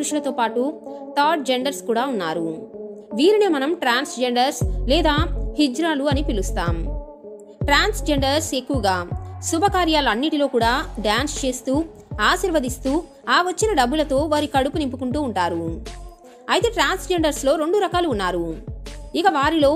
పురుషులతో పాటు third genders కూడా ఉన్నారు వీరినే మనం ట్రాన్స్జెండర్స్ లేదా హిజ్రాలు అని పిలుస్తాం ట్రాన్స్జెండర్స్ ఎక్కువగా శుభకార్యాలన్నిటిలో కూడా డ్యాన్స్ చేస్తూ ఆశీర్వదిస్తూ ఆ వచ్చిన డబ్బులతో వారి కడుపు నింపుకుంటూ ఉంటారు అయితే ట్రాన్స్జెండర్స్లో రెండు రకాలు ఉన్నారు ఇక వారిలో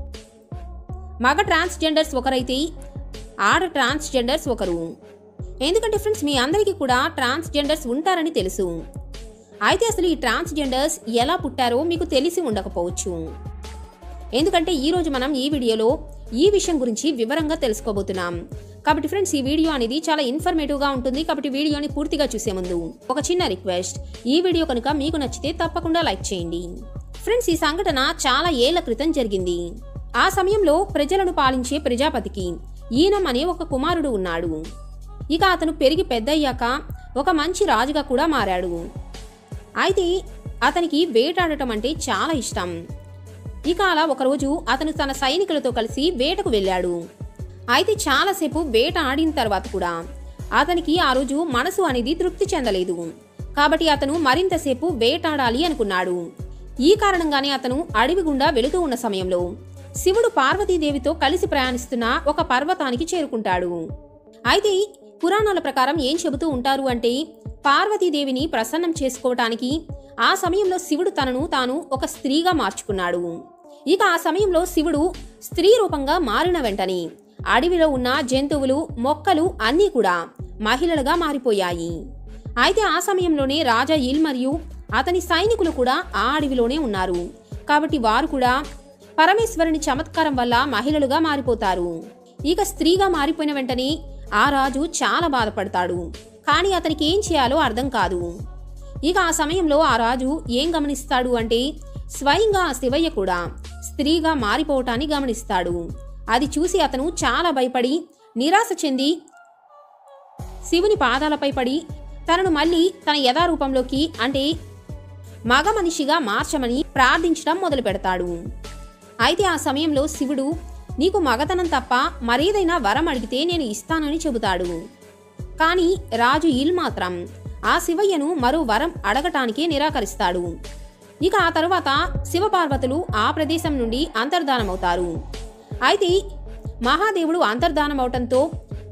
మగ ట్రాన్స్జెండర్స్ ఒకరైతే ఆడ ట్రాన్స్జెండర్స్ ఒకరు ఎందుకంటే ఫ్రెండ్స్ మీ అందరికీ కూడా ట్రాన్స్జెండర్స్ ఉంటారని తెలుసు అయితే అసలు ఈ ట్రాన్స్జెండర్స్ ఎలా పుట్టారో మీకు తెలిసి ఉండకపోవచ్చు ఎందుకంటే ఈ రోజు మనం ఈ వీడియోలో ఈ విషయం గురించి వివరంగా తెలుసుకోబోతున్నాం కాబట్టి ఫ్రెండ్స్ ఈ వీడియో అనేది చాలా ఇన్ఫర్మేటివ్ గా ఉంటుంది కాబట్టి వీడియోని పూర్తిగా చూసే ముందు ఒక చిన్న రిక్వెస్ట్ ఈ వీడియో కనుక మీకు నచ్చితే తప్పకుండా లైక్ చేయండి ఫ్రెండ్స్ ఈ సంఘటన చాలా ఏళ్ల క్రితం జరిగింది ఆ సమయంలో ప్రజలను పాలించే ప్రజాపతికి ఈనం అనే ఒక కుమారుడు ఉన్నాడు ఇక అతను పెరిగి పెద్దయ్యాక ఒక మంచి రాజుగా కూడా మారాడు అయితే అతనికి వేటాడటం అంటే చాలా ఇష్టం ఇక అలా ఒకరోజు అతను తన సైనికులతో కలిసి వేటకు వెళ్ళాడు అయితే చాలాసేపు వేట ఆడిన తర్వాత కూడా అతనికి ఆ రోజు మనసు అనేది తృప్తి చెందలేదు కాబట్టి అతను మరింతసేపు వేటాడాలి అనుకున్నాడు ఈ కారణంగానే అతను అడవి గుండా వెళుతూ ఉన్న సమయంలో శివుడు పార్వతీదేవితో కలిసి ప్రయాణిస్తున్న ఒక పర్వతానికి చేరుకుంటాడు అయితే పురాణాల ప్రకారం ఏం చెబుతూ ఉంటారు అంటే పార్వతీదేవిని ప్రసన్నం చేసుకోవటానికి ఆ సమయంలో శివుడు తనను తాను ఒక స్త్రీగా మార్చుకున్నాడు ఇక ఆ సమయంలో శివుడు స్త్రీ రూపంగా మారిన వెంటనే అడవిలో ఉన్న జంతువులు మొక్కలు అన్నీ కూడా మహిళలుగా మారిపోయాయి అయితే ఆ సమయంలోనే రాజా ఇల్ మరియు అతని సైనికులు కూడా ఆ అడవిలోనే ఉన్నారు కాబట్టి వారు కూడా పరమేశ్వరుని చమత్కారం వల్ల మహిళలుగా మారిపోతారు ఇక స్త్రీగా మారిపోయిన వెంటనే ఆ రాజు చాలా బాధపడతాడు కానీ అతనికి ఏం చేయాలో అర్థం కాదు ఇక ఆ సమయంలో ఆ రాజు ఏం గమనిస్తాడు అంటే స్వయంగా ఆ శివయ్య కూడా స్త్రీగా మారిపోవటాన్ని గమనిస్తాడు అది చూసి అతను చాలా భయపడి నిరాశ చెంది శివుని పాదాలపై పడి తనను మళ్ళీ తన యథారూపంలోకి అంటే మగ మనిషిగా మార్చమని ప్రార్థించడం మొదలు పెడతాడు అయితే ఆ సమయంలో శివుడు నీకు మగతనం తప్ప మరేదైనా వరం అడిగితే నేను ఇస్తానని చెబుతాడు కానీ రాజు ఇల్ మాత్రం ఆ శివయ్యను మరో వరం అడగటానికే నిరాకరిస్తాడు ఇక ఆ తరువాత శివపార్వతులు ఆ ప్రదేశం నుండి అంతర్ధానమవుతారు అయితే మహాదేవుడు అంతర్ధానమవటంతో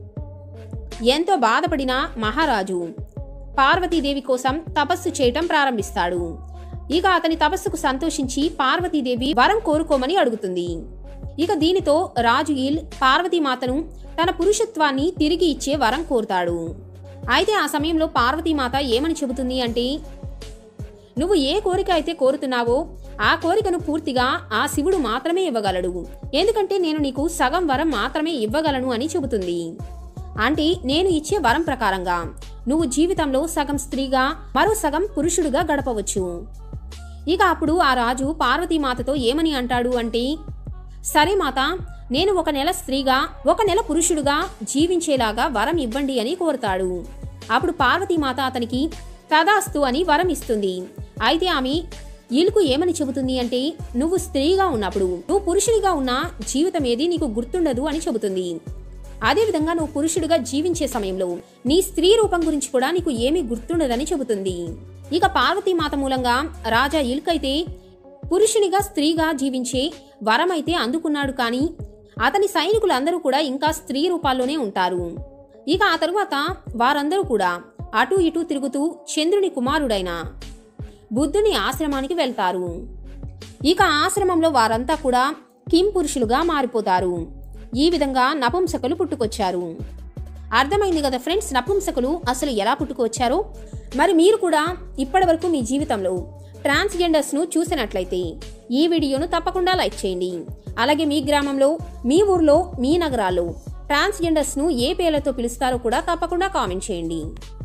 ఎంతో బాధపడిన మహారాజు పార్వతీదేవి కోసం తపస్సు చేయటం ప్రారంభిస్తాడు ఇక అతని తపస్సుకు సంతోషించి పార్వతీదేవి వరం కోరుకోమని అడుగుతుంది ఇక దీనితో రాజు ఇల్ పార్వతీమాతను తన పురుషత్వాన్ని తిరిగి ఇచ్చే వరం కోరుతాడు అయితే ఆ సమయంలో పార్వతీమాత ఏమని చెబుతుంది అంటే నువ్వు ఏ కోరిక అయితే కోరుతున్నావో ఆ కోరికను పూర్తిగా ఆ శివుడు మాత్రమే ఇవ్వగలడు ఎందుకంటే నేను నీకు సగం వరం మాత్రమే ఇవ్వగలను అని చెబుతుంది అంటే నేను ఇచ్చే వరం ప్రకారంగా నువ్వు జీవితంలో సగం స్త్రీగా మరో సగం పురుషుడుగా గడపవచ్చు ఇక అప్పుడు ఆ రాజు పార్వతీమాతతో ఏమని అంటాడు అంటే సరే మాత నేను ఒక నెల స్త్రీగా ఒక నెల పురుషుడుగా జీవించేలాగా వరం ఇవ్వండి అని కోరుతాడు అప్పుడు పార్వతీమాత అతనికి తదాస్తు అని వరం ఇస్తుంది అయితే ఆమె ఇల్కు ఏమని చెబుతుంది అంటే నువ్వు స్త్రీగా ఉన్నప్పుడు నువ్వు పురుషునిగా ఉన్న జీవితం ఏది నీకు గుర్తుండదు అని చెబుతుంది అదేవిధంగా నువ్వు పురుషుడిగా జీవించే సమయంలో నీ స్త్రీ రూపం గురించి కూడా నీకు ఏమీ గుర్తుండదని చెబుతుంది ఇక పార్వతీమాత మూలంగా రాజా ఇల్కైతే పురుషునిగా స్త్రీగా జీవించే వరమైతే అందుకున్నాడు కానీ అతని సైనికులందరూ కూడా ఇంకా స్త్రీ రూపాల్లోనే ఉంటారు ఇక ఆ తరువాత వారందరూ కూడా అటూ ఇటూ తిరుగుతూ చంద్రుని కుమారుడైన బుద్ధుని ఆశ్రమానికి వెళ్తారు ఇక ఆశ్రమంలో వారంతా కూడా కిం పురుషులుగా మారిపోతారు ఈ విధంగా నపుంసకులు పుట్టుకొచ్చారు అర్థమైంది కదా ఫ్రెండ్స్ నపుంసకులు అసలు ఎలా పుట్టుకొచ్చారో మరి మీరు కూడా ఇప్పటివరకు మీ జీవితంలో ట్రాన్స్జెండర్స్ను చూసినట్లయితే ఈ వీడియోను తప్పకుండా లైక్ చేయండి అలాగే మీ గ్రామంలో మీ ఊర్లో మీ నగరాల్లో ట్రాన్స్జెండర్స్ను ఏ పేర్లతో పిలుస్తారో కూడా తప్పకుండా కామెంట్ చేయండి